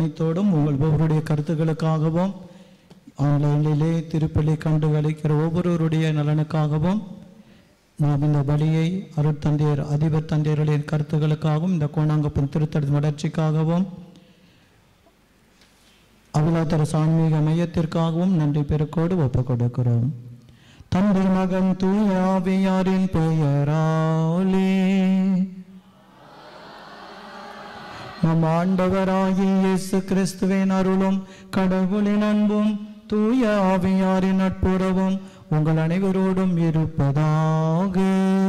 அனைத்தோடும் உங்கள் ஒவ்வொருடைய கருத்துக்களுக்காகவும் ஆன்லைனிலே திருப்பலி கண்டு அளிக்கிற ஒவ்வொருவருடைய நலனுக்காகவும் நாம் இந்த பலியை அருட்தந்தையர் அதிபர் தந்தையர்களின் கருத்துக்களுக்காகவும் இந்த கோணாங்கப்பன் திருத்தடத்தின் வளர்ச்சிக்காகவும் அபிலாத்தர சான்மீக மையத்திற்காகவும் நன்றி பெருக்கோடு ஒப்புக் கொடுக்கிறோம் தந்தை மகன் தூய ஆவியாரின் பெயராலே நம் ஆண்டவராகிய இயேசு கிறிஸ்துவின் அருளும் கடவுளின் அன்பும் தூய ஆவியாரின் நட்புறவும் உங்கள் அனைவரோடும் இருப்பதாக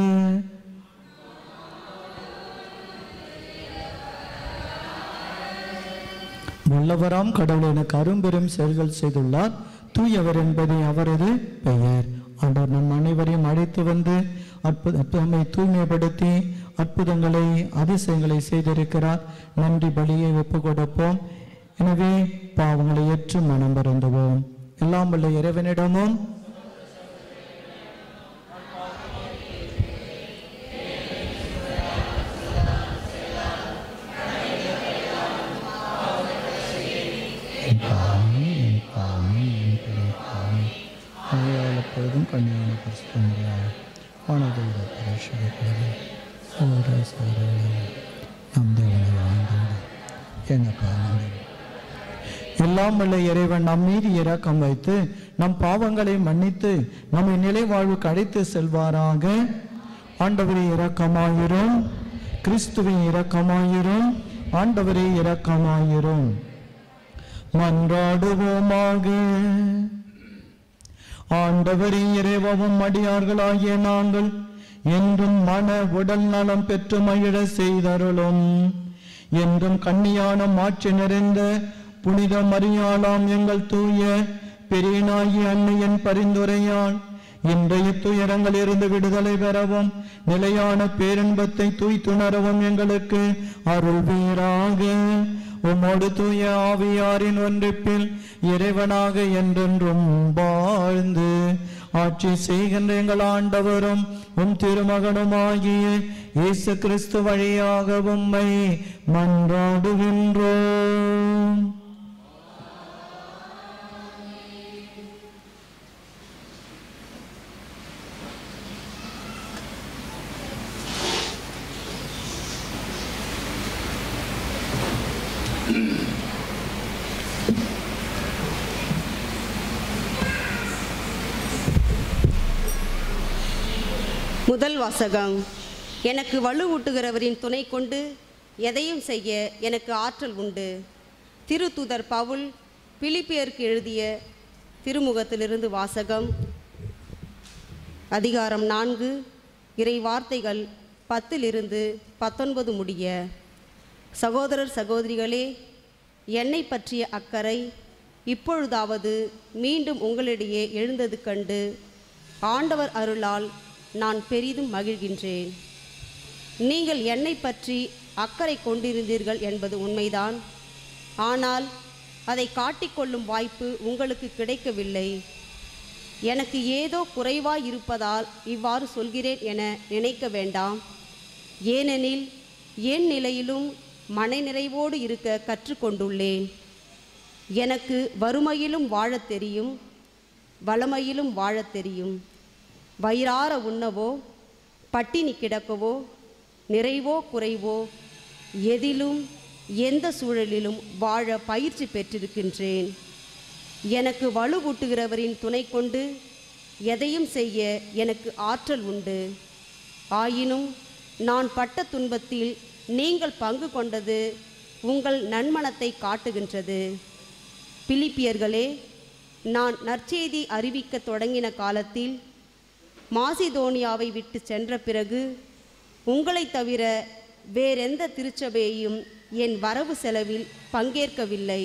வல்லவராம் கடவுள் எனக்கு அரும்பெரும் செயல்கள் செய்துள்ளார் தூயவர் என்பதே அவரது பெயர் ஆண்டவர் நம் அனைவரையும் அழைத்து வந்து அற்புத நம்மை தூய்மைப்படுத்தி அற்புதங்களை அதிசயங்களை செய்திருக்கிறார் நன்றி பலியை ஒப்பு கொடுப்போம் எனவே பாவங்களை ஏற்று மனம் வருந்துவோம் எல்லாம் வல்ல இறைவனிடமும் எப்பொழுதும் கண்ணியான பரிசுத்தமுறையாக வானதோட பரிசுகிறது ஓர சோதரம் நம் தேவனை வாழ்ந்தோடு எங்கள் எல்லாம் வல்ல இறைவன் நம் மீது இரக்கம் வைத்து நம் பாவங்களை மன்னித்து நம்மை நிலை வாழ்வுக்கு அழைத்து செல்வாராக ஆண்டவரே இரக்கமாயிரும் கிறிஸ்துவின் இரக்கமாயிரும் ஆண்டவரே இரக்கமாயிரும் மன்றாடுவோமாக ஆண்டவரே இறைவவும் அடியார்களாகிய நாங்கள் என்றும் மன உடல் நலம் பெற்று மகிழ செய்தருளும் என்றும் கண்ணியான மாட்சி நிறைந்த புனித மரியாளாம் எங்கள் தூய பெரியனாகி அன்னையின் பரிந்துரையால் இன்றைய துயரங்களிலிருந்து விடுதலை பெறவும் நிலையான பேரின்பத்தை தூய்த்துணரவும் எங்களுக்கு அருள்வீராக உம்மோடு தூய ஆவியாரின் ஒன்றிப்பில் இறைவனாக என்றென்றும் வாழ்ந்து ஆட்சி செய்கின்ற எங்கள் ஆண்டவரும் உம் திருமகனுமாகிய இயேசு கிறிஸ்து வழியாக உம்மை மன்றாடுகின்றோம் முதல் வாசகம் எனக்கு வலுவூட்டுகிறவரின் துணை கொண்டு எதையும் செய்ய எனக்கு ஆற்றல் உண்டு திருத்தூதர் பவுல் பிலிப்பியருக்கு எழுதிய திருமுகத்திலிருந்து வாசகம் அதிகாரம் நான்கு இறை வார்த்தைகள் பத்திலிருந்து பத்தொன்பது முடிய சகோதரர் சகோதரிகளே என்னை பற்றிய அக்கறை இப்பொழுதாவது மீண்டும் உங்களிடையே எழுந்தது கண்டு ஆண்டவர் அருளால் நான் பெரிதும் மகிழ்கின்றேன் நீங்கள் என்னை பற்றி அக்கறை கொண்டிருந்தீர்கள் என்பது உண்மைதான் ஆனால் அதை காட்டிக்கொள்ளும் வாய்ப்பு உங்களுக்கு கிடைக்கவில்லை எனக்கு ஏதோ குறைவாய் இருப்பதால் இவ்வாறு சொல்கிறேன் என நினைக்க வேண்டாம் ஏனெனில் என் நிலையிலும் மனநிறைவோடு இருக்க கற்றுக்கொண்டுள்ளேன் எனக்கு வறுமையிலும் வாழத் தெரியும் வளமையிலும் வாழத் தெரியும் வயிறார உண்ணவோ பட்டினி கிடக்கவோ நிறைவோ குறைவோ எதிலும் எந்த சூழலிலும் வாழ பயிற்சி பெற்றிருக்கின்றேன் எனக்கு வலுவூட்டுகிறவரின் துணை கொண்டு எதையும் செய்ய எனக்கு ஆற்றல் உண்டு ஆயினும் நான் பட்ட துன்பத்தில் நீங்கள் பங்கு கொண்டது உங்கள் நன்மனத்தை காட்டுகின்றது பிலிப்பியர்களே நான் நற்செய்தி அறிவிக்க தொடங்கின காலத்தில் மாசிதோனியாவை விட்டு சென்ற பிறகு உங்களைத் தவிர வேறெந்த திருச்சபையையும் என் வரவு செலவில் பங்கேற்கவில்லை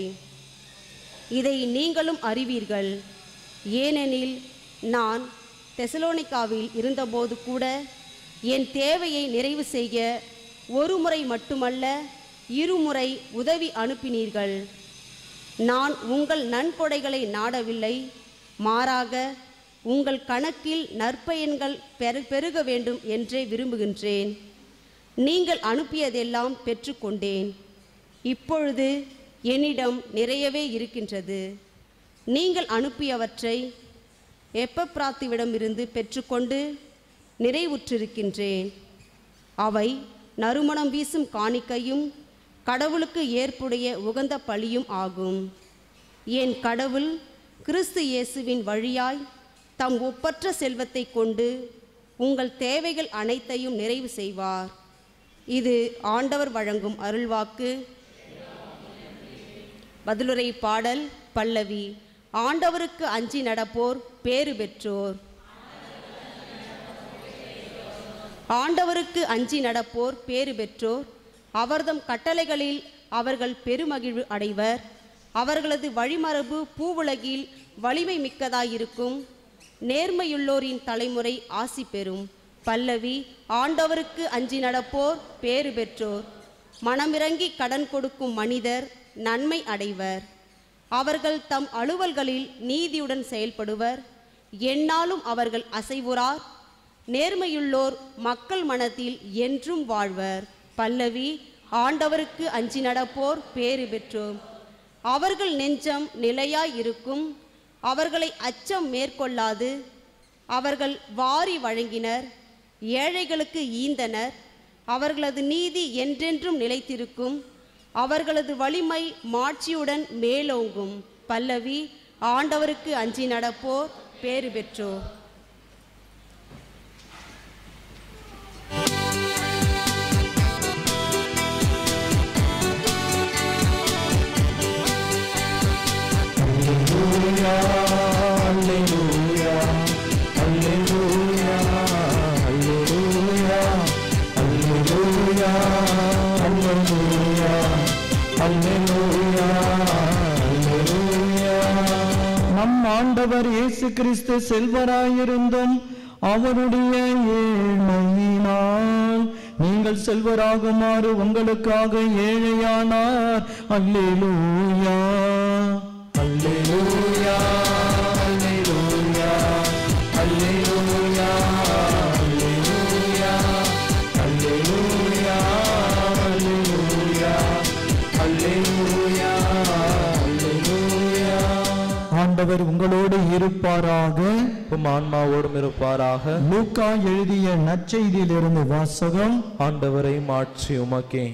இதை நீங்களும் அறிவீர்கள் ஏனெனில் நான் தெசலோனிக்காவில் இருந்தபோது கூட என் தேவையை நிறைவு செய்ய ஒரு முறை மட்டுமல்ல இருமுறை உதவி அனுப்பினீர்கள் நான் உங்கள் நன்கொடைகளை நாடவில்லை மாறாக உங்கள் கணக்கில் நற்பயன்கள் பெரு பெருக வேண்டும் என்றே விரும்புகின்றேன் நீங்கள் அனுப்பியதெல்லாம் பெற்றுக்கொண்டேன் இப்பொழுது என்னிடம் நிறையவே இருக்கின்றது நீங்கள் அனுப்பியவற்றை எப்பப்பிராத்திவிடமிருந்து பெற்றுக்கொண்டு நிறைவுற்றிருக்கின்றேன் அவை நறுமணம் வீசும் காணிக்கையும் கடவுளுக்கு ஏற்புடைய உகந்த பலியும் ஆகும் என் கடவுள் கிறிஸ்து இயேசுவின் வழியாய் தம் ஒப்பற்ற செல்வத்தை கொண்டு உங்கள் தேவைகள் அனைத்தையும் நிறைவு செய்வார் இது ஆண்டவர் வழங்கும் அருள்வாக்கு பதிலுரை பாடல் பல்லவி ஆண்டவருக்கு அஞ்சி நடப்போர் பேறு பெற்றோர் ஆண்டவருக்கு அஞ்சி நடப்போர் பேறு பெற்றோர் அவர்தம் கட்டளைகளில் அவர்கள் பெருமகிழ்வு அடைவர் அவர்களது வழிமரபு பூவுலகில் வலிமை மிக்கதாயிருக்கும் நேர்மையுள்ளோரின் தலைமுறை ஆசி பெறும் பல்லவி ஆண்டவருக்கு அஞ்சி நடப்போர் பேறு பெற்றோர் மனமிறங்கி கடன் கொடுக்கும் மனிதர் நன்மை அடைவர் அவர்கள் தம் அலுவல்களில் நீதியுடன் செயல்படுவர் எந்நாளும் அவர்கள் அசைவுறார் நேர்மையுள்ளோர் மக்கள் மனத்தில் என்றும் வாழ்வர் பல்லவி ஆண்டவருக்கு அஞ்சி நடப்போர் பேறு பெற்றோர் அவர்கள் நெஞ்சம் நிலையாய் இருக்கும் அவர்களை அச்சம் மேற்கொள்ளாது அவர்கள் வாரி வழங்கினர் ஏழைகளுக்கு ஈந்தனர் அவர்களது நீதி என்றென்றும் நிலைத்திருக்கும் அவர்களது வலிமை மாட்சியுடன் மேலோங்கும் பல்லவி ஆண்டவருக்கு அஞ்சி நடப்போர் பேறு பெற்றோர் நம் ஆண்டவர் இயேசு கிறிஸ்து செல்வராயிருந்தும் அவருடைய ஏழ்மையினால் நீங்கள் செல்வராகுமாறு உங்களுக்காக ஏழையானார் அல்லேலூயா அல்லேலூயா அல்லேலூயா அல்லேலூயா அல்லேலூயா அல்லேலூயா அல்லேலூயா அல்லேலூயா அல்லேலூயா ஆண்டவர் உங்களோடு இருப்பாராக உம் ஆன்மாவோடும் இருப்பாராக லூக்கா எழுதிய நற்செய்தியிலிருந்து வாசகம் ஆண்டவரை மாற்றி உமக்கே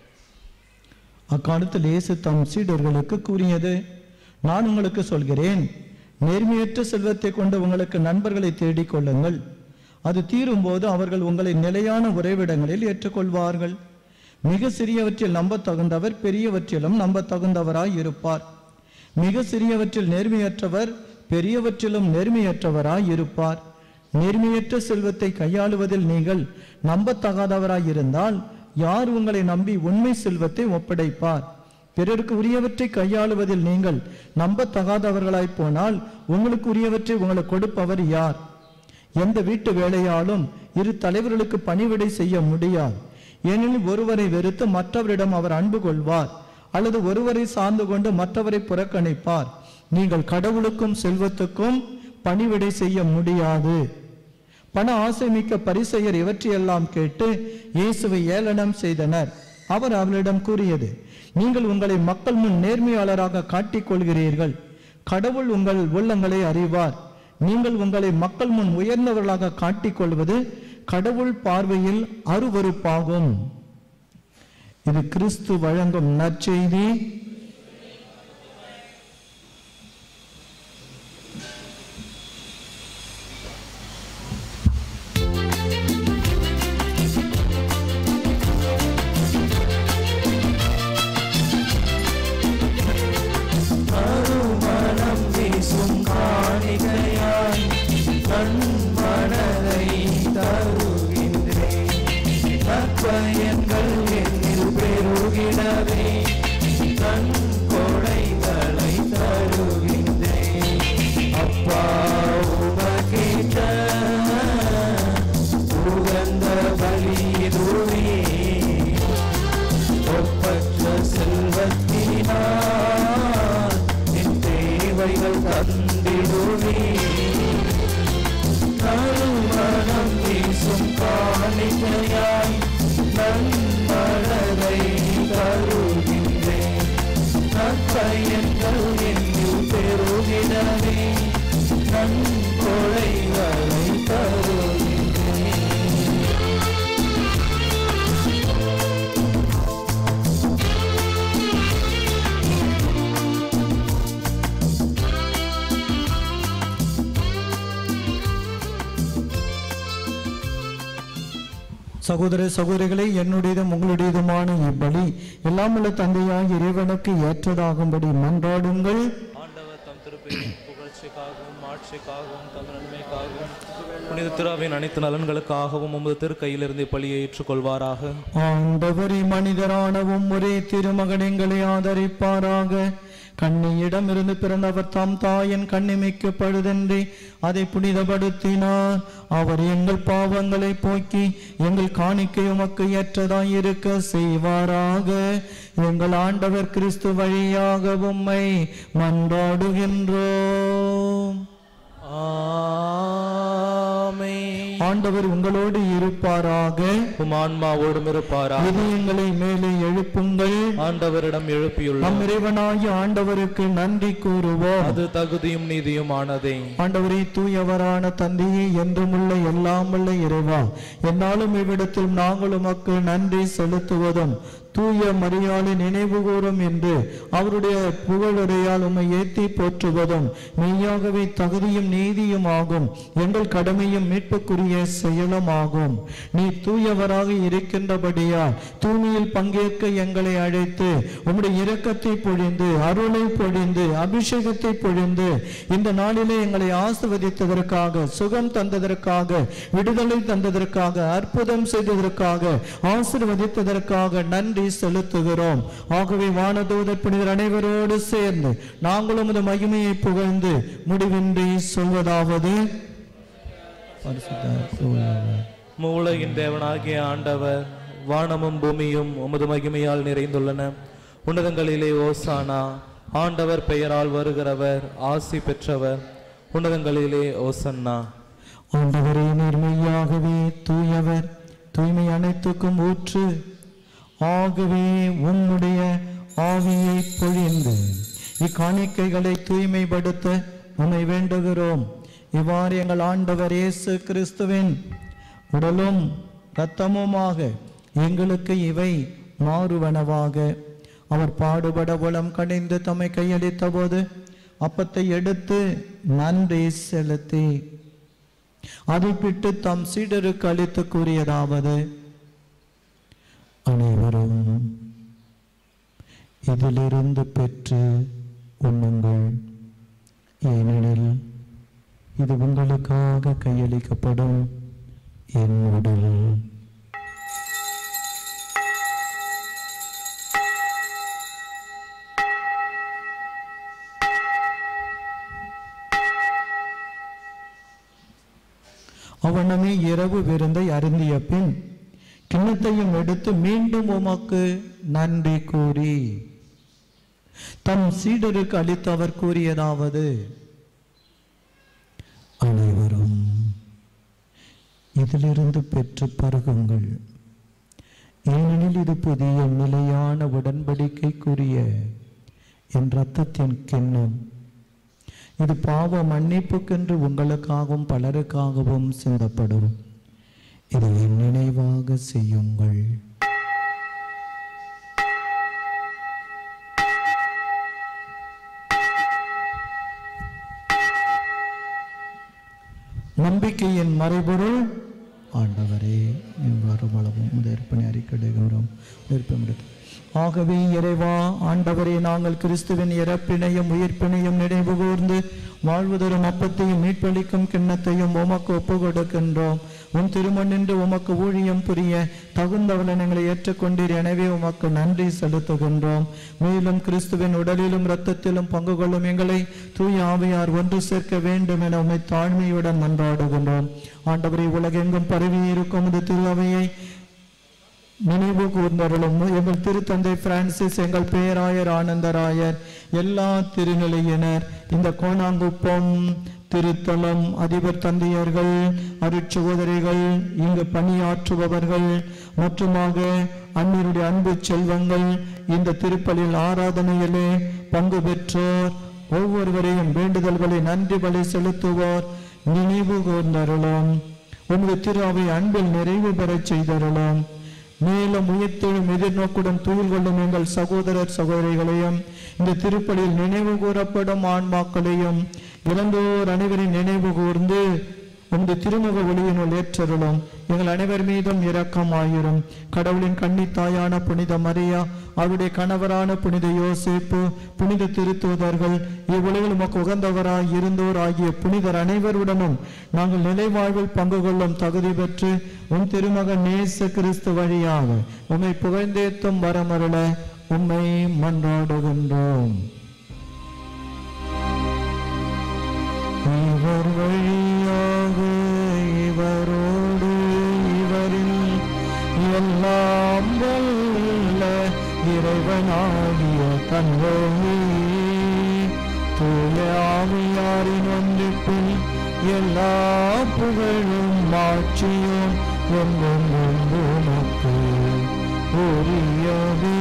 அக்காலத்தில் இயேசு தம் சீடர்களுக்கு கூறியது நான் உங்களுக்கு சொல்கிறேன் நேர்மையற்ற செல்வத்தை கொண்டு உங்களுக்கு நண்பர்களை தேடிக் கொள்ளுங்கள் அது தீரும்போது அவர்கள் உங்களை நிலையான உறைவிடங்களில் ஏற்றுக்கொள்வார்கள் மிக சிறியவற்றில் நம்பத் தகுந்தவர் பெரியவற்றிலும் நம்பத் தகுந்தவராய் இருப்பார் மிக சிறியவற்றில் நேர்மையற்றவர் பெரியவற்றிலும் நேர்மையற்றவராய் இருப்பார் நேர்மையற்ற செல்வத்தை கையாளுவதில் நீங்கள் நம்பத்தகாதவராய் இருந்தால் யார் உங்களை நம்பி உண்மை செல்வத்தை ஒப்படைப்பார் பிறருக்கு உரியவற்றை கையாளுவதில் நீங்கள் நம்பத்தகாதவர்களாய் போனால் உங்களுக்கு உரியவற்றை உங்களுக்கு கொடுப்பவர் யார் எந்த வீட்டு வேலையாலும் இரு தலைவர்களுக்கு பணிவிடை செய்ய முடியாது ஏனெனில் ஒருவரை வெறுத்து மற்றவரிடம் அவர் அன்பு கொள்வார் அல்லது ஒருவரை சார்ந்து கொண்டு மற்றவரை புறக்கணிப்பார் நீங்கள் கடவுளுக்கும் செல்வத்துக்கும் பணிவிடை செய்ய முடியாது பண ஆசைமிக்க பரிசெயர் இவற்றையெல்லாம் கேட்டு இயேசுவை ஏளனம் செய்தனர் அவர் அவளிடம் கூறியது நீங்கள் உங்களை மக்கள் முன் நேர்மையாளராக காட்டிக் கொள்கிறீர்கள் கடவுள் உங்கள் உள்ளங்களை அறிவார் நீங்கள் உங்களை மக்கள் முன் உயர்ந்தவர்களாக காட்டிக் கொள்வது கடவுள் பார்வையில் அருவருப்பாகும் இது கிறிஸ்து வழங்கும் நற்செய்தி மனம் வீசும் காணிகையாய் தன் மனதை தருகின்றேன் நற்பயன்கள் என்னில் பெருகிடவே தன் கொடைகளை தருகின்றேன் அப்பா உமக்கிட்ட உகந்த பலியிடுவே ஒப்பற்ற செல்வத்தினால் என் தேவைகள் தந்திடுவே நல்மணம் வீசும் காணிக்கையாய் நன்மழலை தருகின்றேன் சகோதர சகோதரிகளே என்னுடையதும் உங்களுடையதுமான இப்பலி எல்லாம் உள்ள தந்தையாய் இறைவனுக்கு ஏற்றதாகும்படி மன்றாடுங்கள் ஆண்டவர் தம் திருப்பெயரின் புகழ்ச்சிக்காகவும் ஆட்சிக்காகவும் தம் நன்மைக்காகவும் புனித திராவின் அனைத்து நலன்களுக்காகவும் உமது திருக்கையிலிருந்து பலியை ஏற்றுக்கொள்வாராக ஆண்டவரி மனிதரானவும் ஒரே திருமகன் எங்களை ஆதரிப்பாராக கண்ணியிடமிருந்து பிறந்தவர் தாம் தாயின் கண்ணிமைக்கப்படுதென்றே அதை புனிதப்படுத்தினார் அவர் எங்கள் பாவங்களை போக்கி எங்கள் காணிக்கை உமக்கு ஏற்றதாய் இருக்க செய்வாராக எங்கள் ஆண்டவர் கிறிஸ்து வழியாக உம்மை மன்றாடுகின்றோம் ஆமே ஆண்டவர் உங்களோடு இருப்பாராக உம் ஆன்மாவோடும் இருப்பாராக இதயங்களை மேலே எழுப்புங்கள் ஆண்டவரிடம் எழுப்பியுள்ளார் நம் இறைவனாகிய ஆண்டவருக்கு நன்றி கூறுவோம் அது தகுதியும் நீதியும் ஆனதே ஆண்டவரே தூயவரான தந்தையே என்றுமுள்ள எல்லாம் உள்ள இறைவா என்னாலும் இவ்விடத்தில் நாங்கள் உமக்கு நன்றி செலுத்துவதும் தூய மரியாதை நினைவு கூறும் என்று அவருடைய புகழுரையால் உம்மை ஏத்தி போற்றுவதும் மெய்யாகவே தகுதியும் நீதியும் ஆகும் எங்கள் கடமையும் மீட்புக்குரிய செயலும் ஆகும் நீ தூயவராக இருக்கின்றபடியா தூய்மையில் பங்கேற்க எங்களை அழைத்து உம்முடைய இரக்கத்தை பொழிந்து அருளை பொழிந்து அபிஷேகத்தை பொழிந்து இந்த நாளிலே எங்களை ஆசிர்வதித்ததற்காக சுகம் தந்ததற்காக விடுதலை தந்ததற்காக அற்புதம் செய்ததற்காக ஆசிர்வதித்ததற்காக நன்றி செலுத்துகிறோம் ஆகவே வானதூதர் புனிதர் அனைவரோடு சேர்ந்து நாங்களும் உமது மகிமையை புகழ்ந்து முடிவின்றி சொல்வதாவது பரிசுத்த தூயவர். மூளையின் தேவனாகிய ஆண்டவர் வானமும் பூமியும் உமது மகிமையால் நிறைந்துள்ளன உன்னதங்களிலே ஓசானா ஆண்டவர் பெயரால் வருகிறவர் ஆசி பெற்றவர் உன்னதங்களிலே ஓசன்னா ஆண்டவரே நேர்மையாகவே தூயவர் தூய்மை அனைத்துக்கும் ஊற்று ஆகவே உம்முடைய ஆவியை பொழிந்து இக்காணிக்கைகளை தூய்மைப்படுத்த உம்மை வேண்டுகிறோம் இவ்வாறு எங்கள் ஆண்டவர் இயேசு கிறிஸ்துவின் உடலும் இரத்தமுமாக எங்களுக்கு இவை மாறுவனவாக அவர் பாடுபட உளம் கணிந்து தம்மை கையளித்த போது அப்பத்தை எடுத்து நன்றி செலுத்தி அதை பிட்டு தம் சீடருக்கு அளித்து கூறியதாவது அனைவரும் இதிலிருந்து பெற்று உண்ணுங்கள் ஏனெனில் இது உங்களுக்காக கையளிக்கப்படும் என் உடல் அவனமே இரவு விருந்தை அருந்திய பின் கிண்ணத்தையும் எடுத்து மீண்டும் உமக்கு நன்றி கூறி தம் சீடருக்கு அளித்து அவர் கூறியதாவது அனைவரும் இதிலிருந்து பெற்று பருகுங்கள் ஏனெனில் இது புதிய நிலையான உடன்படிக்கைக்குரிய என் இரத்தத்தின் கிண்ணம் இது பாவ மன்னிப்புக்கென்று உங்களுக்காகவும் பலருக்காகவும் சிந்தப்படும் இதை என் நினைவாக செய்யுங்கள் நம்பிக்கையின் மறைபொருள் ஆண்டவரே வரும் அளவும் உதர்ப்பனை அறிக்கையிடுகிறோம் விருப்பம் ஆகவே இறைவா ஆண்டவரே நாங்கள் கிறிஸ்துவின் இறப்பினையும் உயிர்ப்பினையும் நினைவு கூர்ந்து வாழ்வுதரும் அப்பத்தையும் மீட்பளிக்கும் கிண்ணத்தையும் உமக்கு ஒப்பு கொடுக்கின்றோம் உன் திருமணின்று உமக்கு ஊழியம் புரிய தகுந்தவளன் எங்களை ஏற்றுக்கொண்டீர் எனவே உமக்கு நன்றி செலுத்துகின்றோம் மேலும் கிறிஸ்துவின் உடலிலும் இரத்தத்திலும் பங்கு கொள்ளும் எங்களை தூய ஆவியார் ஒன்று சேர்க்க வேண்டும் என உம்மை தாழ்மையுடன் மன்றாடுகின்றோம் ஆண்டவரை உலகெங்கும் பரவி இருக்கும் இந்த திருவையை நினைவு கூர்ந்தருளும் எங்கள் திருத்தந்தை பிரான்சிஸ் எங்கள் பேராயர் ஆனந்தராயர் எல்லா திருநிலையினர் இந்த கோணாங்குப்பம் திருத்தலம் அதிபர் தந்தையர்கள் அருட்சகோதரிகள் இங்கு பணியாற்றுபவர்கள் மற்றுமாக அன்னியருடைய அன்பு செல்வங்கள் இந்த திருப்பலில் ஆராதனையிலே பங்கு பெற்றோர் ஒவ்வொருவரையும் வேண்டுதல்களை நன்றி பலி செலுத்துவோர் நினைவு கூர்ந்தருளும் உமது திரு அவை அன்பில் நிறைவு பெறச் செய்தருளும் மேலும் உயிர்த்தெழும் எதிர்நோக்குடன் துயில் கொள்ளும் எங்கள் சகோதரர் சகோதரிகளையும் இந்த திருப்பலியில் நினைவு கூறப்படும் ஆன்மாக்களையும் இறந்தோர் அனைவரின் நினைவு கூர்ந்து உமது திருமுக ஒளியினுள் ஏற்றருளும் எங்கள் அனைவர் மீதும் இரக்கமாயிரும் கடவுளின் கன்னித்தாயான புனித மரியா அவருடைய கணவரான புனித யோசேப்பு புனித திருத்தூதர்கள் இவ்வுலகில் உமக்கு உகந்தவராய் இருந்தோர் ஆகிய புனிதர் அனைவருடனும் நாங்கள் நிலைவாழ்வில் பங்கு கொள்ளும் தகுதி பெற்று உம் திருமகன் நேச கிறிஸ்து வழியாக உம்மை புகழ்ந்தேத்தும் வரமருள உம்மை மன்றாடுகின்றோம் இவர் வழியாக இவரோடு இவரில் எல்லாம் வல்ல இறைவனாகிய தந்தையே தூய ஆவியாரின் ஒன்றிப்பில் எல்லா புகழும் மாட்சியும் என்றும் உமக்கு உரியவே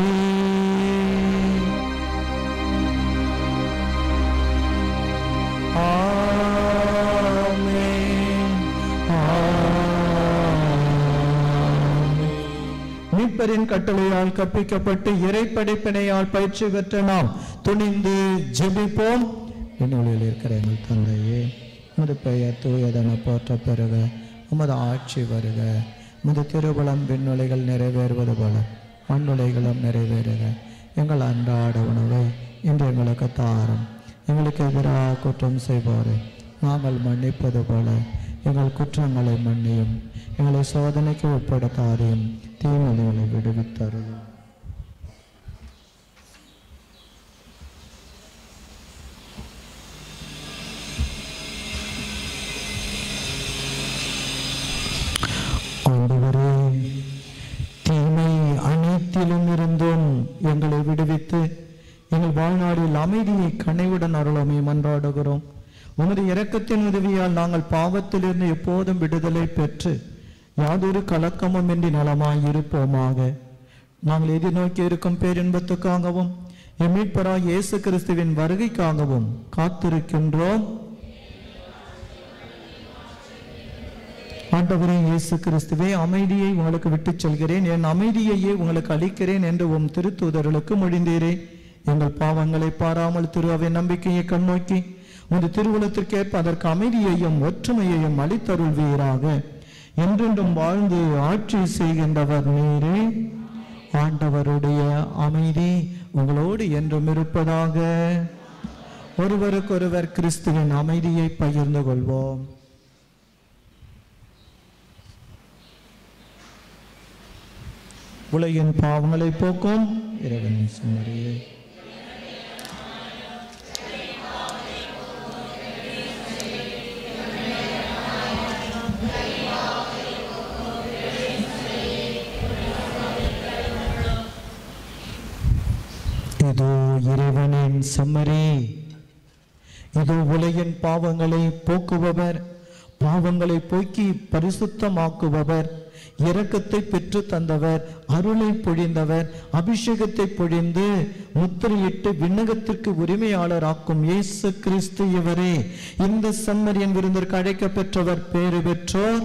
ஆமென். ஆமென். மீட்பரின் கட்டளையால் கற்பிக்கப்பட்டு இறைப்படைப்பினையால் பயிற்சி பெற்ற நாம் துணிந்து ஜெபிப்போம் என்னுடைய இருக்கிற எங்கள் தந்தையே உமது பெயர் தூயதென போற்ற பெறுக உமது ஆட்சி வருக உமது திருபலம் விண்ணுலைகள் நிறைவேறுவது போல மண்ணுலைகளும் நிறைவேறுக எங்கள் அன்றாட உணவை இன்று எங்களுக்கு தாரும் எங்களுக்கு எதிராக குற்றம் செய்வோரை நாங்கள் மன்னிப்பது போல எங்கள் குற்றங்களை மன்னியும் எங்களை சோதனைக்கு உட்படுத்தாதையும் தீமலைகளை விடுவித்தருளும் ஆண்டவரே தீமை அனைத்திலும் இருந்தும் எங்களை விடுவித்து எங்கள் வாழ்நாளில் அமைதியை கனைவுடன் அருளமை மன்றாடுகிறோம் உமது இரக்கத்தின் உதவியால் நாங்கள் பாவத்திலிருந்து எப்போதும் விடுதலை பெற்று யாதொரு கலக்கமும் இன்றி நலமாய் இருப்போமாக நாங்கள் எதிர்நோக்கி இருக்கும் பேரின்பத்துக்காகவும் எம் மீட்பராய் இயேசு கிறிஸ்துவின் வருகைக்காகவும் காத்திருக்கின்றோம் ஆண்டவரே இயேசு கிறிஸ்துவே அமைதியை உங்களுக்கு விட்டுச் செல்கிறேன் என் அமைதியையே உங்களுக்கு அளிக்கிறேன் என்று உம் திருத்தூதர்களுக்கு மொழிந்தீரே எங்கள் பாவங்களை பாராமல் திரு அவை நம்பிக்கையை கண்ணோக்கி உமது திருவுளத்திற்கேற்ப அதற்கு அமைதியையும் ஒற்றுமையையும் அளித்தருள்வீராக என்றென்றும் வாழ்ந்து ஆட்சி செய்கின்றவர் நீரே ஆண்டவருடைய அமைதி உங்களோடு என்றும் இருப்பதாக ஒருவருக்கொருவர் கிறிஸ்துவின் அமைதியை பகிர்ந்து கொள்வோம் உலகின் பாவங்களை போக்கும் இறைவனின் சுமரியே இதோ இறைவனின் செம்மறி இதோ உலகின் பாவங்களை போக்குபவர் பாவங்களை போக்கி பரிசுத்தமாக்குபவர் இரக்கத்தை பெற்று தந்தவர் அருளை பொழிந்தவர் அபிஷேகத்தை பொழிந்து முத்திரையிட்டு விண்ணகத்திற்கு உரிமையாளராக்கும் இயேசு கிறிஸ்து இவரே இந்த செம்மறியன் விருந்திற்கு அழைக்க பெற்றவர் பேறு பெற்றோர்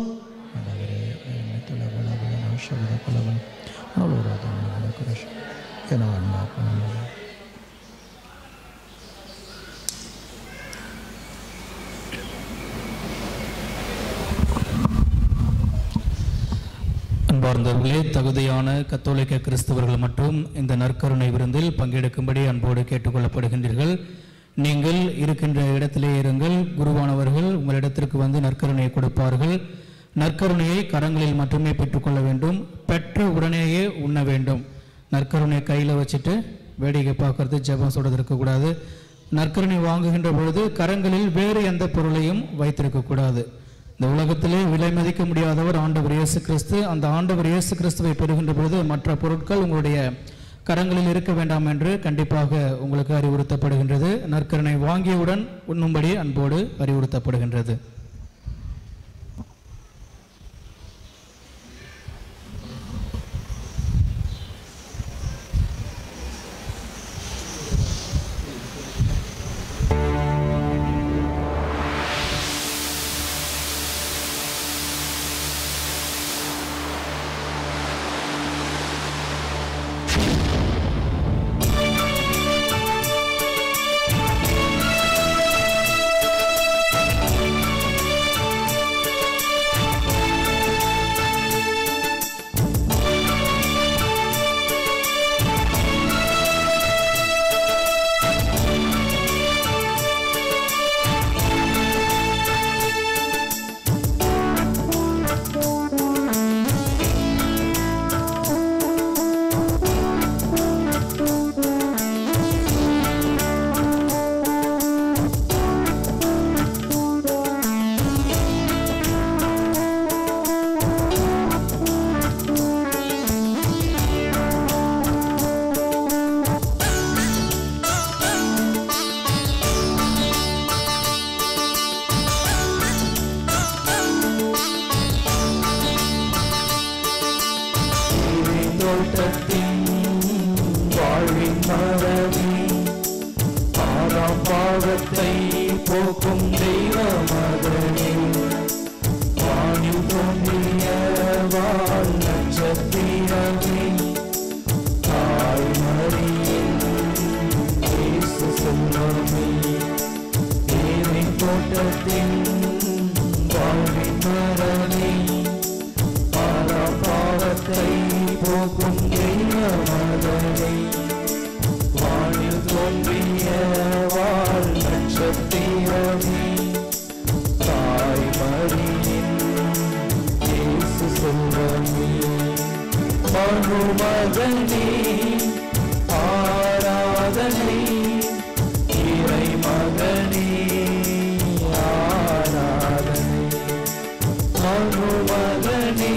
அன்பார்ந்தவர்களே தகுதியான கத்தோலிக்க கிறிஸ்தவர்கள் மற்றும் இந்த நற்கருணை விருந்தில் பங்கெடுக்கும்படி அன்போடு கேட்டுக்கொள்ளப்படுகின்றீர்கள் நீங்கள் இருக்கின்ற இடத்திலே இருங்கள் குருவானவர்கள் உங்களிடத்திற்கு வந்து நற்கருணையை கொடுப்பார்கள் நற்கருணையை கரங்களில் மட்டுமே பெற்றுக்கொள்ள வேண்டும் பெற்ற உடனேயே உண்ண வேண்டும் நற்கருணையை கையில் வச்சுட்டு வேடிக்கை பார்க்கறது ஜெபம் சொல்றது இருக்கக்கூடாது நற்கருணை வாங்குகின்ற பொழுது கரங்களில் வேறு எந்த பொருளையும் வைத்திருக்கக்கூடாது இந்த உலகத்திலே விலை மதிக்க முடியாதவர் ஆண்டவர் இயேசு கிறிஸ்து அந்த ஆண்டவர் இயேசு கிறிஸ்துவை பெறுகின்ற பொழுது மற்ற பொருட்கள் உங்களுடைய கரங்களில் இருக்க வேண்டாம் என்று கண்டிப்பாக உங்களுக்கு அறிவுறுத்தப்படுகின்றது நற்கருணை வாங்கியவுடன் உண்ணும்படி அன்போடு அறிவுறுத்தப்படுகின்றது ஆ மரமே ஆறாம் பாவத்தை போக்கும் தெய்வ மகனே வானில் தோன்றிய வாழ் நட்சத்திரமே தாய் மரியின் இயேசு செல்வமே தேவின் தோட்டத்தின் வாழ்வின் மரமே ஆறாம் பாவத்தை போக்கும் தெய்வ மகனே வானில் தோன்றிய வாழ் நட்சத்திரமே தாய் மரியின் இயேசு செல்வமே மனுமகனே ஆராதனை இறை மகனே ஆராதனை மனுமகனே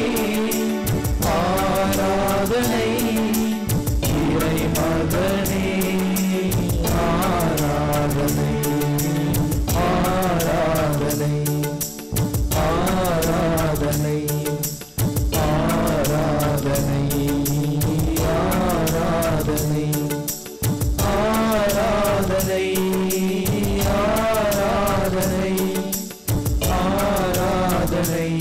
ஆராதனை இறை மகனே ஆராதனை ஆராதனை ஆராதனை ஆராதனை ஆராதனை ஆராதனை ஆராதனை ஆராதனை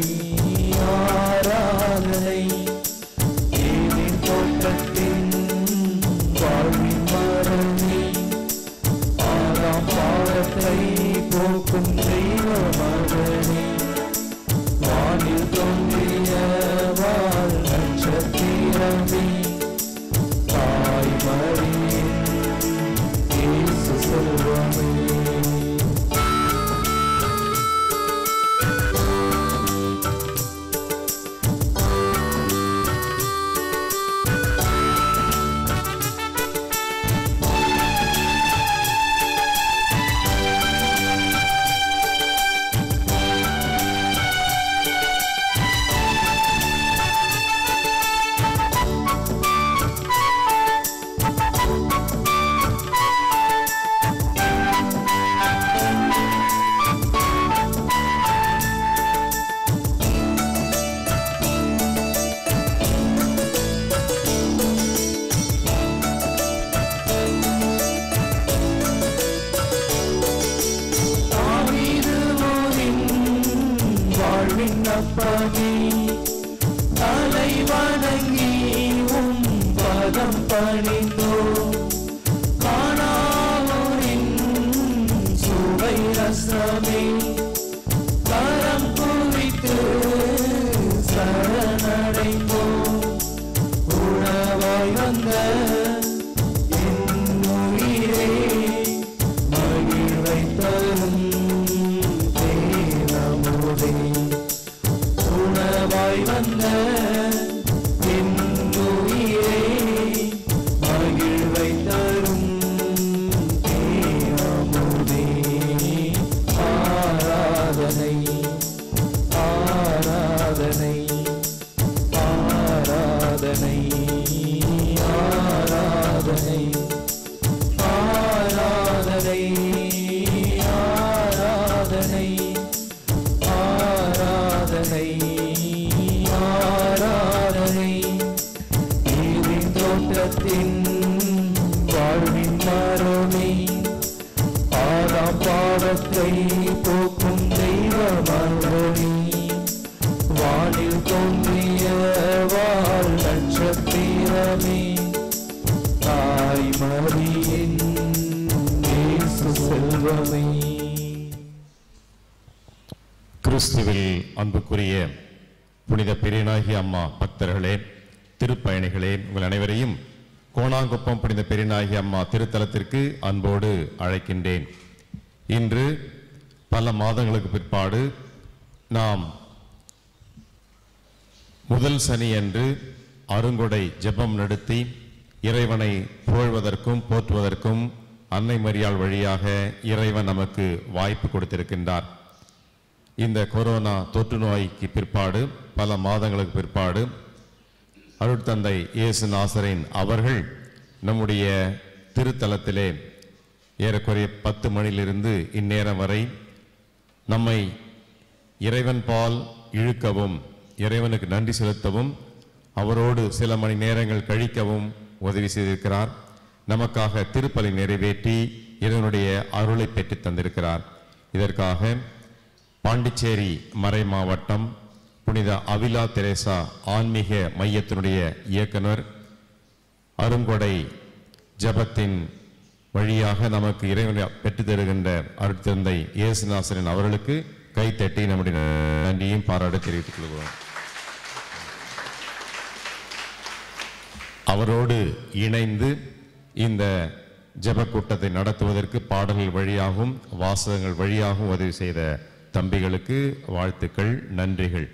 ஆராதனை ஏனின் தோட்டத்தின் வாழ்வின் மரமே ஆறாம் பாவத்தை போக்கும் தெய்வ மகனே வானில் தோன்றிய வாழ் நட்சத்திரமே தாய் மரியின் இயேசு செல்வமே தாவீதுவோரின் வாழ்வின் அப்பமே தலை வணங்கி உம் பதம் பணிந்தோ காணாவோரின் சுவை ரசமே கரம் குவித்து சரணடைந்தோ உணவாய் வந்த என் உயிரே மகிழ்வை தரும் தேனமுதே உணவாய் வந்த என் உயிரே மகிழ்வை தரும் தேனமுதே ஆராதனை ஆராதனை ஆராதனை ஆராதனை ஆராதனை ஆராதனை ஆராதனை ஆராதனை நீரின் தோட்டத்தின் வாழ்வின் மரமே ஆறாம் பாவத்தை போக்கும் தெய்வ மரணி வானில் தோன்றிய வாழ் நட்சத்திரமே தாய் மரியின் இயேசு செல்வமே கிறிஸ்துவில் அன்புக்குரிய புனித பெரியனாகி அம்மா பக்தர்களே திருப்பயணிகளே உங்கள் அனைவரையும் கோணாங்குப்பம் புனித பெரியனாகி அம்மா திருத்தலத்திற்கு அன்போடு அழைக்கின்றேன் இன்று பல மாதங்களுக்கு பிற்பாடு நாம் முதல் சனி அன்று அருங்கொடை ஜெபம் நடத்தி இறைவனை புகழ்வதற்கும் போற்றுவதற்கும் அன்னை மரியாள் வழியாக இறைவன் நமக்கு வாய்ப்பு கொடுத்திருக்கின்றார் இந்த கொரோனா தொற்று நோய்க்கு பிற்பாடு பல மாதங்களுக்கு பிற்பாடு அருட்தந்தை இயேசு நாசரின் அவர்கள் நம்முடைய திருத்தலத்திலே ஏறக்குறைய பத்து மணியிலிருந்து இந்நேரம் வரை நம்மை இறைவன் பால் இழுக்கவும் இறைவனுக்கு நன்றி செலுத்தவும் அவரோடு சில மணி நேரங்கள் கழிக்கவும் உதவி செய்திருக்கிறார் நமக்காக திருப்பலி நிறைவேற்றி இறைவனுடைய அருளை பெற்றுத் தந்திருக்கிறார் இதற்காக பாண்டிச்சேரி மறை மாவட்டம் புனித அவிலா தெரேசா ஆன்மீக மையத்தினுடைய இயக்குனர் அருங்கொடை ஜபத்தின் வழியாக நமக்கு இறைவனை பெற்றுத் தருகின்ற அருட்தந்தை இயேசுநாசரன் அவர்களுக்கு கைத்தட்டி நம்முடைய நன்றியும் பாராட்ட தெரிவித்துக் கொள்கிறோம் அவரோடு இணைந்து இந்த ஜெப கூட்டத்தை நடத்துவதற்கு பாடல்கள் வழியாகவும் வாசகங்கள் வழியாகவும் உதவி செய்த தம்பிகளுக்கு வாழ்த்துக்கள் நன்றிகள்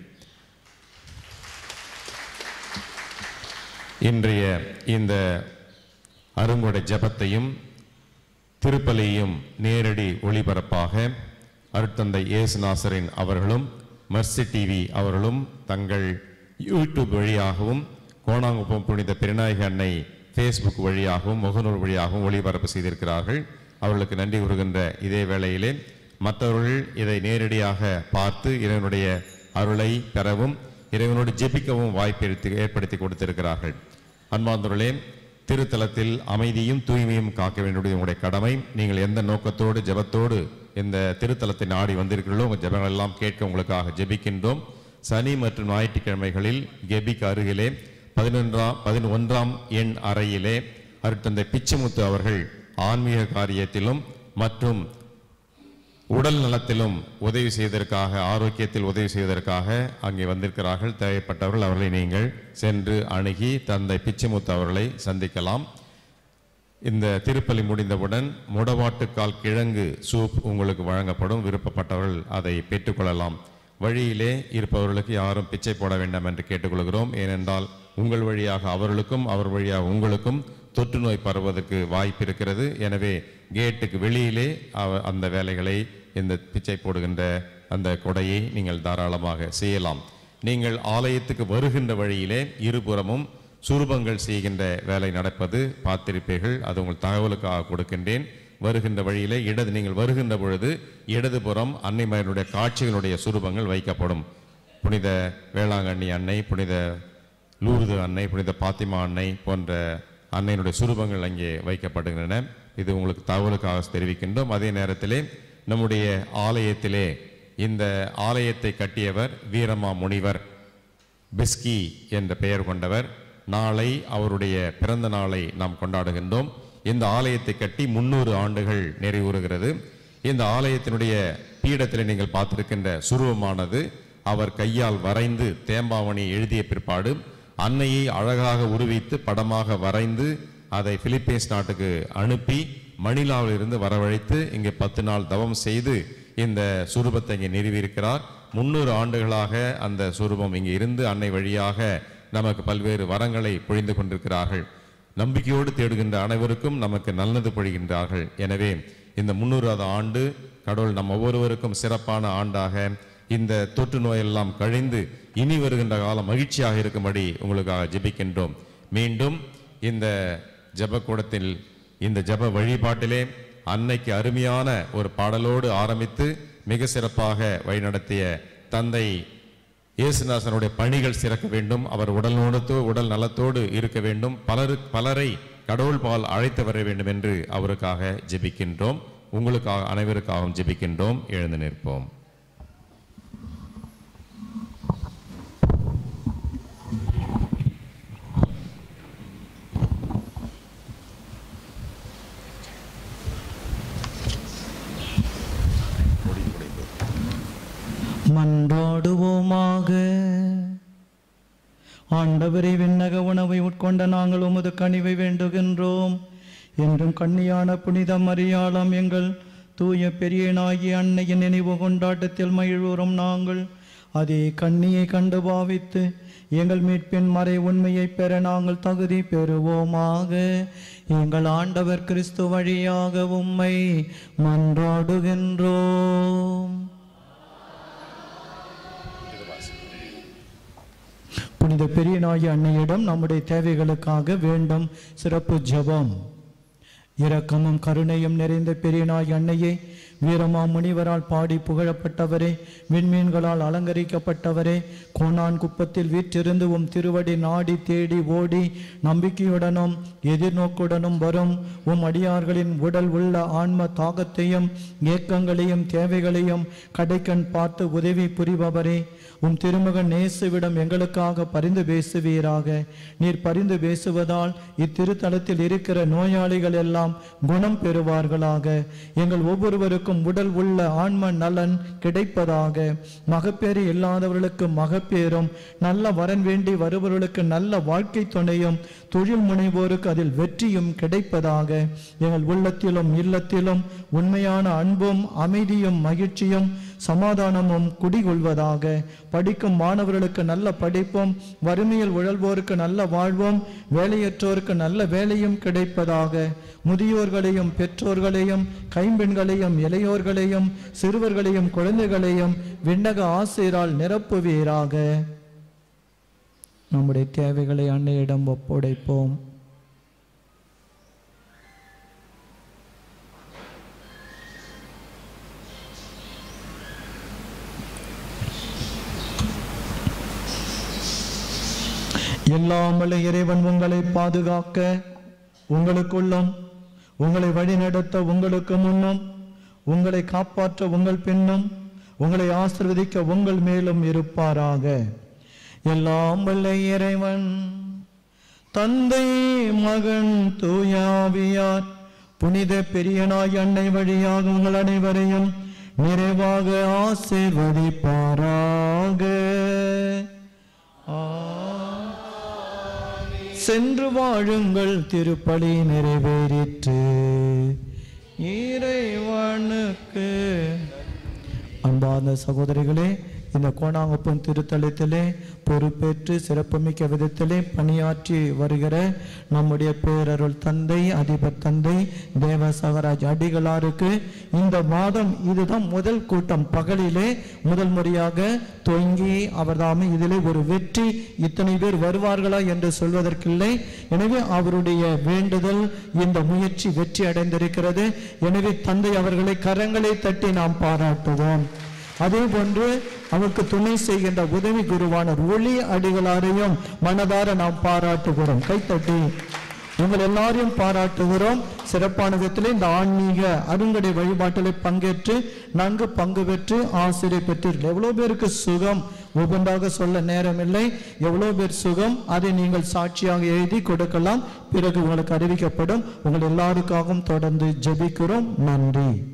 இன்றைய இந்த அருங்கொடை ஜெபத்தையும் திருப்பலியும் நேரடி ஒளிபரப்பாக அருட்தந்தை இயேசுநாசரின் அவர்களும் மர்சி டிவி அவர்களும் தங்கள் யூடியூப் வழியாகவும் கோணாங்குப்பம் புனித பெருநாயக அன்னை ஃபேஸ்புக் வழியாகவும் முகநூல் வழியாகவும் ஒளிபரப்பு செய்திருக்கிறார்கள் அவர்களுக்கு நன்றி கூறுகின்ற இதே வேளையிலே மற்றவர்கள் இதை நேரடியாக பார்த்து இறைவனுடைய அருளை பெறவும் இறைவனோடு ஜெபிக்கவும் வாய்ப்பு ஏற்படுத்தி- ஏற்படுத்தி கொடுத்திருக்கிறார்கள் அன்பார்ந்தவர்களே திருத்தலத்தில் அமைதியும் தூய்மையும் காக்க வேண்டியது உங்களுடைய கடமை நீங்கள் எந்த நோக்கத்தோடு ஜெபத்தோடு இந்த திருத்தலத்தை நாடி வந்திருக்கிறீர்களோ உங்கள் ஜெபங்கள் எல்லாம் கேட்க உங்களுக்காக ஜெபிக்கின்றோம் சனி மற்றும் ஞாயிற்றுக்கிழமைகளில் கெபிக்கு அருகிலே பதினொன்றாம் பதினொன்றாம் எண் அறையிலே அருட்தந்தை பிச்சைமுத்து அவர்கள் ஆன்மீக காரியத்திலும் மற்றும் உடல் நலத்திலும் உதவி செய்வதற்காக ஆரோக்கியத்தில் உதவி செய்வதற்காக அங்கே வந்திருக்கிறார்கள் தேவைப்பட்டவர்கள் அவர்களை நீங்கள் சென்று அணுகி தந்தை பிச்சைமுத்து அவர்களை சந்திக்கலாம் இந்த திருப்பலி முடிந்தவுடன் முடவாட்டுக்கால் கிழங்கு சூப் உங்களுக்கு வழங்கப்படும் விருப்பப்பட்டவர்கள் அதை பெற்றுக்கொள்ளலாம் வழியிலே இருப்பவர்களுக்கு யாரும் பிச்சை போட வேண்டாம் என்று கேட்டுக்கொள்கிறோம் ஏனென்றால் உங்கள் வழியாக அவர்களுக்கும் அவர் வழியாக உங்களுக்கும் தொற்று நோய் பரவுவதற்கு வாய்ப்பு இருக்கிறது எனவே கேட்டுக்கு வெளியிலே அவ- அந்த வேலைகளை இந்த பிச்சை போடுகின்ற அந்த கொடையை நீங்கள் தாராளமாக செய்யலாம் நீங்கள் ஆலயத்துக்கு வருகின்ற வழியிலே இருபுறமும் சுரூபங்கள் செய்கின்ற வேலை நடப்பது பார்த்திருப்பீர்கள் அது உங்கள் தகவலுக்காக கொடுக்கின்றேன் வருகின்ற வழியிலே இடது நீங்கள் வருகின்ற பொழுது இடதுபுறம் அன்னைமயனுடைய காட்சிகளுடைய சுரூபங்கள் வைக்கப்படும் புனித வேளாங்கண்ணி அன்னை புனித லூர்து அன்னை புனித பாத்திமா அன்னை போன்ற அன்னையினுடைய சுரூபங்கள் அங்கே வைக்கப்படுகின்றன இது உங்களுக்கு தகவலுக்காக தெரிவிக்கின்றோம் அதே நேரத்திலே நம்முடைய ஆலயத்திலே இந்த ஆலயத்தை கட்டியவர் வீரமா முனிவர் பிஸ்கி என்ற பெயர் கொண்டவர் நாளை அவருடைய பிறந்த நாளை நாம் கொண்டாடுகின்றோம் இந்த ஆலயத்தை கட்டி முன்னூறு ஆண்டுகள் நிறைவுறுகிறது இந்த ஆலயத்தினுடைய பீடத்தில் நீங்கள் பார்த்திருக்கின்ற சுருவமானது அவர் கையால் வரைந்து தேம்பாவணி எழுதிய பிற்பாடு அன்னையை அழகாக உருவித்து படமாக வரைந்து அதை பிலிப்பைன்ஸ் நாட்டுக்கு அனுப்பி மணிலாவில் இருந்து வரவழைத்து இங்கே பத்து நாள் தவம் செய்து இந்த சுரூபத்தை இங்கே நிறுவியிருக்கிறார் முன்னூறு ஆண்டுகளாக அந்த சுரூபம் இங்கே இருந்து அன்னை வழியாக நமக்கு பல்வேறு வரங்களை பொழிந்து கொண்டிருக்கிறார்கள் நம்பிக்கையோடு தேடுகின்ற அனைவருக்கும் நமக்கு நல்லது பொழிகின்றார்கள் எனவே இந்த முன்னூறாவது ஆண்டு கடவுள் நம் ஒவ்வொருவருக்கும் சிறப்பான ஆண்டாக இந்த தொற்று நோயெல்லாம் கழிந்து இனி வருகின்ற காலம் மகிழ்ச்சியாக இருக்கும்படி உங்களுக்காக ஜெபிக்கின்றோம் மீண்டும் இந்த ஜெபக்கூடத்தில் இந்த ஜெப வழிபாட்டிலே அன்னைக்கு அருமையான ஒரு பாடலோடு ஆரம்பித்து மிக சிறப்பாக வழிநடத்திய தந்தை இயேசுநாசனுடைய பணிகள் சிறக்க வேண்டும் அவர் உடல் நலத்தோ உடல் நலத்தோடு இருக்க வேண்டும் பலரு பலரை கடவுள் பால் அழைத்து வர வேண்டும் என்று அவருக்காக ஜெபிக்கின்றோம் உங்களுக்காக அனைவருக்காகவும் ஜெபிக்கின்றோம் எழுந்து நிற்போம் மன்றாடுவோமாக ஆண்டவரை விண்ணக உணவை உட்கொண்ட நாங்கள் உமது கனிவை வேண்டுகின்றோம் என்றும் கண்ணியான புனித மரியாளம் எங்கள் தூய பெரியனாகிய அன்னையின் நினைவு கொண்டாட்டத்தில் மகிழ்வுறும் நாங்கள் அதே கண்ணியை கண்டு பாவித்து எங்கள் மீட்பின் மறை உண்மையை பெற நாங்கள் தகுதி பெறுவோமாக எங்கள் ஆண்டவர் கிறிஸ்து வழியாக உம்மை மன்றாடுகின்றோம் புனித பெரியனாகி அன்னையிடம் நம்முடைய தேவைகளுக்காக வேண்டும் சிறப்பு ஜெபம் இரக்கமும் கருணையும் நிறைந்த பெரியனாகி அன்னையை வீரமா முனிவரால் பாடி புகழப்பட்டவரே விண்மீன்களால் அலங்கரிக்கப்பட்டவரே கோணான் குப்பத்தில் வீற்றிருந்து உம் திருவடி நாடி தேடி ஓடி நம்பிக்கையுடனும் எதிர்நோக்குடனும் வரும் உம் அடியார்களின் உடல் உள்ள ஆன்ம தாகத்தையும் ஏக்கங்களையும் தேவைகளையும் கடைக்கண் பார்த்து உதவி புரிபவரே உம் திருமகன் நேசுவிடம் எங்களுக்காக பரிந்து பேசுவீராக நீர் பரிந்து பேசுவதால் இத்திருத்தலத்தில் இருக்கிற நோயாளிகள் எல்லாம் குணம் பெறுவார்களாக எங்கள் ஒவ்வொருவருக்கும் உடல் உள்ள ஆன்ம நலன் கிடைப்பதாக மகப்பேறு இல்லாதவர்களுக்கு மகப்பேறும் நல்ல வரன் வேண்டி வருபவர்களுக்கு நல்ல வாழ்க்கை துணையும் தொழில் முனைவோருக்கு அதில் வெற்றியும் கிடைப்பதாக எங்கள் உள்ளத்திலும் இல்லத்திலும் உண்மையான அன்பும் அமைதியும் மகிழ்ச்சியும் சமாதானமும் குடிகொள்வதாக படிக்கும் மாணவர்களுக்கு நல்ல படிப்பும் வறுமையில் உழல்வோருக்கு நல்ல வாழ்வும் வேலையற்றோருக்கு நல்ல வேலையும் கிடைப்பதாக முதியோர்களையும் பெற்றோர்களையும் கைம்பெண்களையும் இளையோர்களையும் சிறுவர்களையும் குழந்தைகளையும் விண்ணக ஆசிரியரால் நிரப்புவீராக நம்முடைய தேவைகளை அன்னையிடம் ஒப்படைப்போம் எல்லாமல்ல இறைவன் உங்களை பாதுகாக்க உங்களுக்குள்ளும் உங்களை வழிநடத்த உங்களுக்கு முன்னும் உங்களை காப்பாற்ற உங்கள் பின்னும் உங்களை ஆசிர்வதிக்க உங்கள் மேலும் இருப்பாராக எல்லாம் வல்ல இறைவன் தந்தை மகன் தூயாவியார் புனித பெரியனாய் அன்னை வழியாக உங்கள் அனைவரையும் நிறைவாக ஆசீர்வதிப்பாராக சென்று வாழுங்கள் திருப்பலி நிறைவேறிற்று இறைவனுக்கு அன்பார்ந்த சகோதரிகளே இந்த கோணாங்குப்பம் திருத்தலத்திலே பொறுப்பேற்று சிறப்புமிக்க விதத்திலே பணியாற்றி வருகிற நம்முடைய பேரருள் தந்தை அதிபர் தந்தை தேவ சகராஜ் அடிகளாருக்கு இந்த மாதம் இதுதான் முதல் கூட்டம் பகலிலே முதல் முறையாக துவங்கி அவர்தாமே இதிலே ஒரு வெற்றி இத்தனை பேர் வருவார்களா என்று சொல்வதற்கில்லை எனவே அவருடைய வேண்டுதல் இந்த முயற்சி வெற்றி அடைந்திருக்கிறது எனவே தந்தை அவர்களை கரங்களை தட்டி நாம் பாராட்டுவோம் அதே போன்று அவருக்கு துணை செய்கின்ற உதவி குருவான ஒளி அடிகளாரையும் மனதார நாம் பாராட்டுகிறோம் கைத்தட்டி உங்கள் எல்லாரையும் பாராட்டுகிறோம் சிறப்பான விதத்தில் இந்த ஆன்மீக அருங்கடை வழிபாட்டில் பங்கேற்று நன்கு பங்கு பெற்று ஆசிரியர் பெற்றீர்கள் எவ்வளோ பேருக்கு சுகம் ஒவ்வொன்றாக சொல்ல நேரமில்லை எவ்வளோ பேர் சுகம் அதை நீங்கள் சாட்சியாக எழுதி கொடுக்கலாம் பிறகு உங்களுக்கு அறிவிக்கப்படும் உங்கள் எல்லாருக்காகவும் தொடர்ந்து ஜெபிக்கிறோம் நன்றி